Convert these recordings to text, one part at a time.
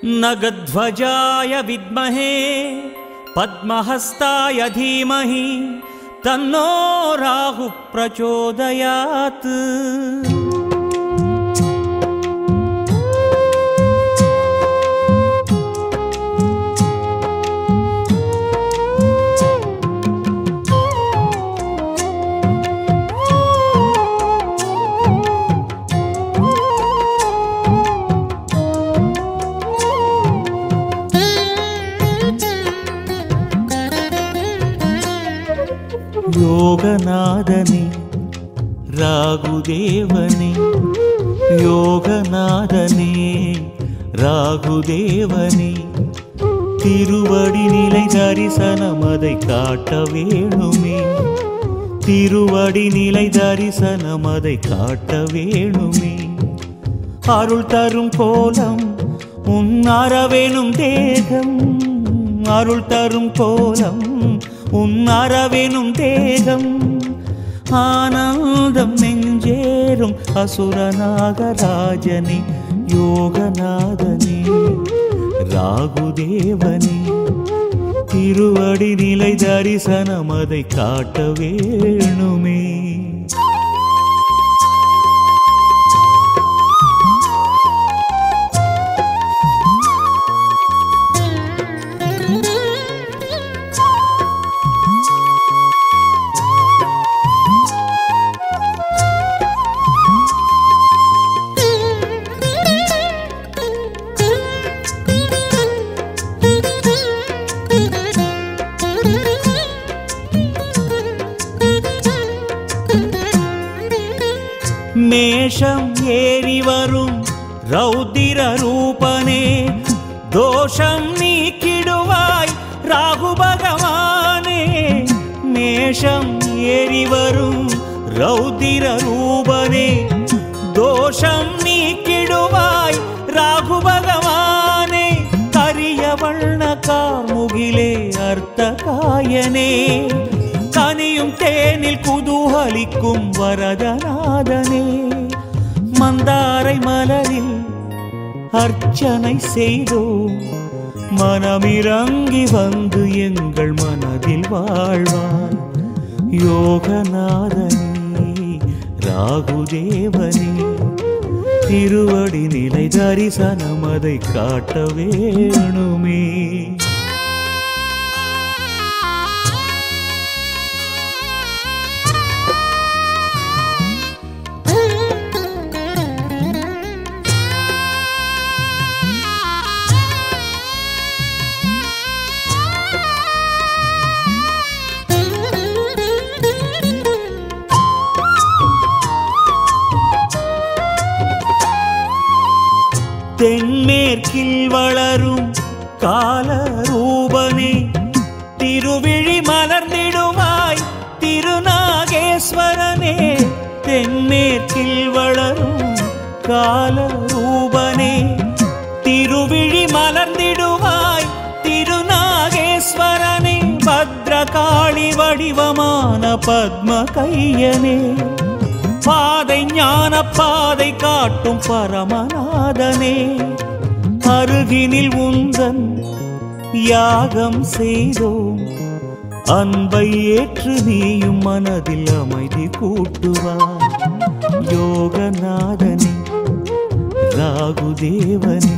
नगध्वजाय विद्महे पद्महस्ताय धीमहि तन्नो राहुः प्रचोदयात् யோகநாதனே ராகுதேவனே யோகநாதனே ராகுதேவனே திருவடி நிலை தரிசனம் அதை காட்ட வேணுமே திருவடி நிலை தரிசனம் அதை காட்ட வேணுமே அருள் தரும் கோலம் உன் அறவேணும் தேகம் அருள் தரும் கோலம் உன் அறவேணும் தேகம் ஆனந்தம் நெஞ்சேறும் அசுரநாகராஜனே யோகநாதனே ராகுதேவனே திருவடி நிலை தரிசனம் அதை காட்ட வேணுமே மேஷம் ஏறி வரும் ரௌதிர ரூபனே தோஷம் நீக்கிடுவாய் ராகு பகவானே மேஷம் ஏறி வரும் ரௌதிர ரூபனே தோஷம் நீக்கிடுவாய் ராகு பகவானே கரிய வண்ண கார்முகிலே அர்த்த காயனே கனியும் தேனில் குதூகலிக்கும் வரதநாதனே மந்தாரை மலரில் அர்ச்சனை செய்தோம் மனமிறங்கி வந்து எங்கள் மனதில் வாழ்வாய் யோகநாதனே ராகுதேவனே திருவடி நிலை தரிசனம் அதை காட்ட வேணுமே தென்மேற்கில் வளரும் கால ரூபனே திருவிழி மலர்ந்திடுவாய் திருநாகேஸ்வரனே தென்மேற்கில் வளரும் கால ரூபனே திருவிழி மலர்ந்திடுவாய் திருநாகேஸ்வரனே பத்ரகாளி வடிவமான பத்ம கையனே பாதை ஞான பாதை காட்டும் பரமநாதனே அருகினில் உந்தன் யாகம் செய்தோம் அன்பை ஏற்று நீயும் மனதில் அமைதி கூட்டுவார் யோகநாதனே ராகுதேவனே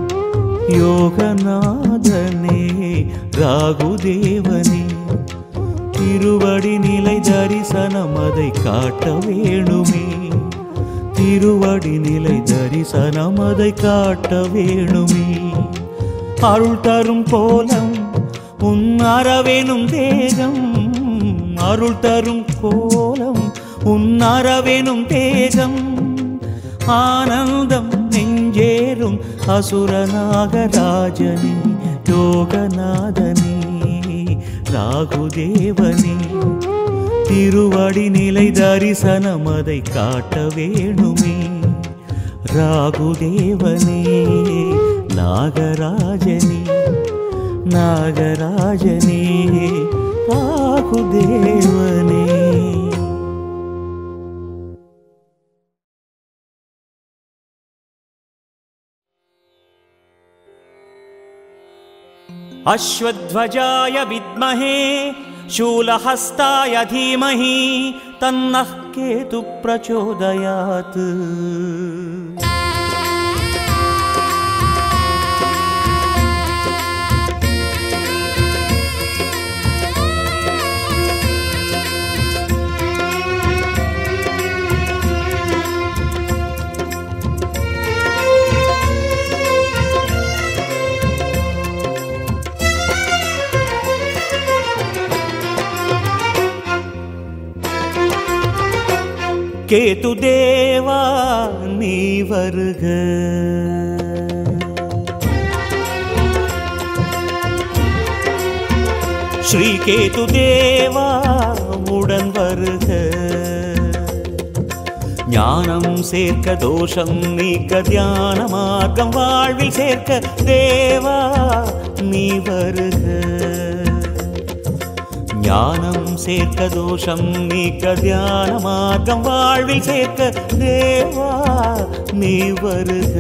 யோகநாதனே ராகுதேவனே திருவடி நிலை தரிசனம் அதை காட்ட வேணுமே திருவடி நிலை தரிசனம் அதை காட்ட வேணுமே அருள் தரும் கோலம் உன் அறவேணும் தேகம் அருள் தரும் கோலம் உன் அறவேணும் தேகம் ஆனந்தம் நெஞ்சேறும் அசுரநாகராஜனே யோகநாதனே ராகுதேவனே திருவடி நிலை தரிசனம் அதை காட்ட வேணுமே ராகுதேவனே நாகராஜனே நாகராஜனே ராகுதேவனே अश्वध्वजाय विद्महे शूलहस्ताय धीमहि तन्नः केतुः प्रचोदयात् கேதுதேவா நீ வருக ஸ்ரீ கேதுதேவா உடன் வருக ஞானம் சேர்க்க தோஷம் நீக்க தியான மார்க்கம் வாழ்வில் சேர்க்க தேவா நீ வருக ஞானம் சேர்க்க தோஷம் நீக்க தியான மார்க்கம் வாழ்வில் சேர்க்க தேவா நீ வருக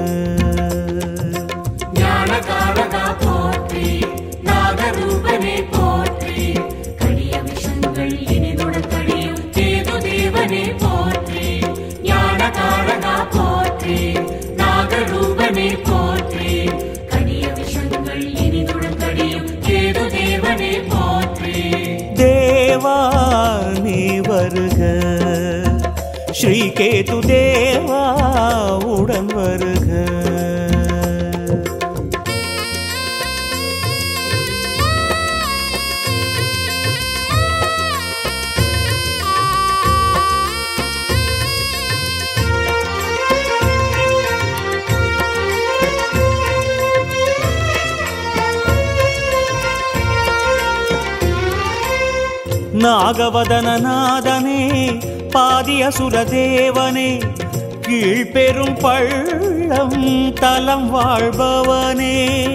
ஞானகாரகா போற்றி நாகரூபனே போற்றி கடிய விஷங்கள் இனிதுடன் கடியும் கேது தேவனே போற்றி ஞானகாரகா போற்றி நாகரூபனே போற்றி கடிய விஷங்கள் இனிதுடன் கடியும் கேது தேவனே போற்றி தேவா நீ வருக ஸ்ரீ கேது தேவா உடன் வருக நாகவதனநாதனே பாதியசுரதேவனே கீழ்பெரும் பள்ளம் தலம் வாழ்பவனே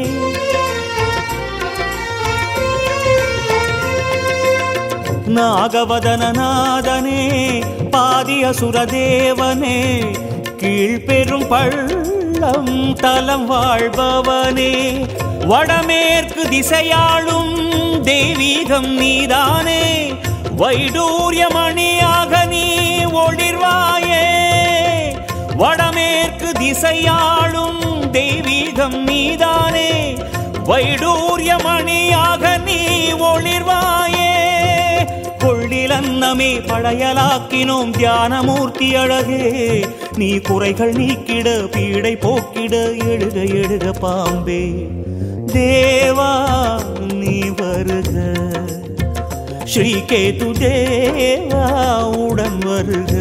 நாகவதனநாதனே பாதியசுரதேவனே கீழ்பெரும் பள்ளம் தலம் வாழ்பவனே வடமேற்கு திசையாளும் தெய்வீகம் நீதானே வைடூரியமணியாக நீ ஒளிர்வாயே வடமேற்கு திசையாளும் தெய்வீகம் நீதானே வைடூரியமணியாக நீ ஒளிர்வாயே கொள்ளிலன்னமே படையலாக்கினோம் தியானமூர்த்தி அழகே நீ குறைகள் நீக்கிட பீடை போக்கிட எழுக எழுக பாம்பே தேவா நீ வருக ஸ்ரீ கேது தேவா உடன் வருக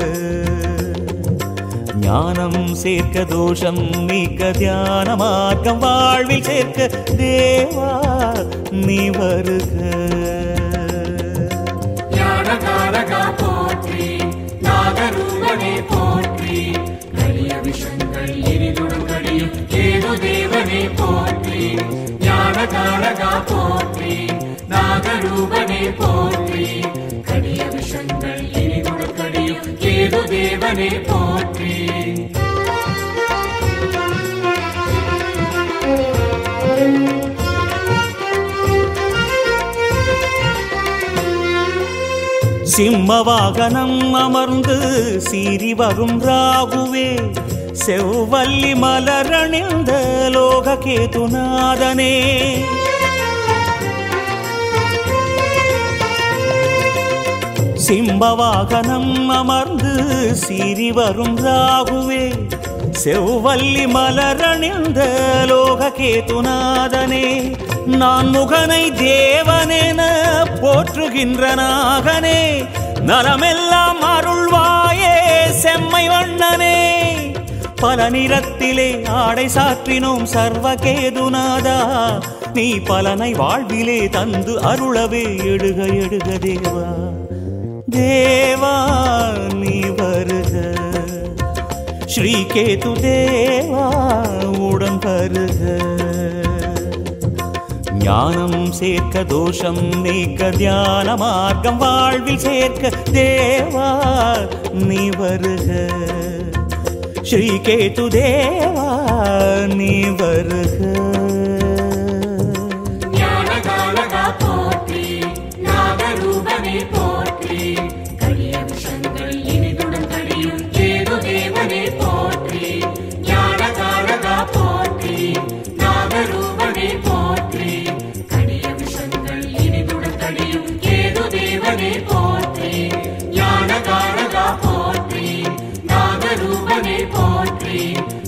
ஞானம் சேர்க்க தோஷம் நீக்க தியான மார்க்கம் வாழ்வில் சேர்க்க தேவா நீ வருக ஞானகாரகா போற்றி நாகரூபனே போற்றி கடிய விஷங்கள் இனிதுடன் கடியும் கேது தேவனே போற்றி ஞானகாரகா போற்றி நாகரூபனே போற்றி கடிய விஷங்கள் இனிதுடன் கடியும் கேது தேவனே போற்றி சிம்மவாகனம் அமர்ந்து சீறி வரும் ராகுவே செவ்வல்லி மலரணிந்த லோக கேதுநாதனே சிம்பவாகனம் அமர்ந்து சீறி வரும் ராகுவே செவ்வல்லி மலரணிந்த லோக கேதுநாதனே நான் முகனை தேவனென போற்றுகின்ற நாகனே நலமெல்லாம் அருள்வாயே செம்மை வண்ணனே பல நிறத்திலே ஆடை சாற்றினோம் சர்வகேதுநாதா நீ பலனை வாழ்விலே தந்து அருளவே எடுக எடுக தேவா தேவா நீ வருக ஸ்ரீ கேது தேவா உடன் வருக ஞானம் சேர்க்க தோஷம் நீக்க தியான மார்க்கம் வாழ்வில் சேர்க்க தேவா நீ வருக ஸ்ரீ கேது தேவா நீ வருக போற்றி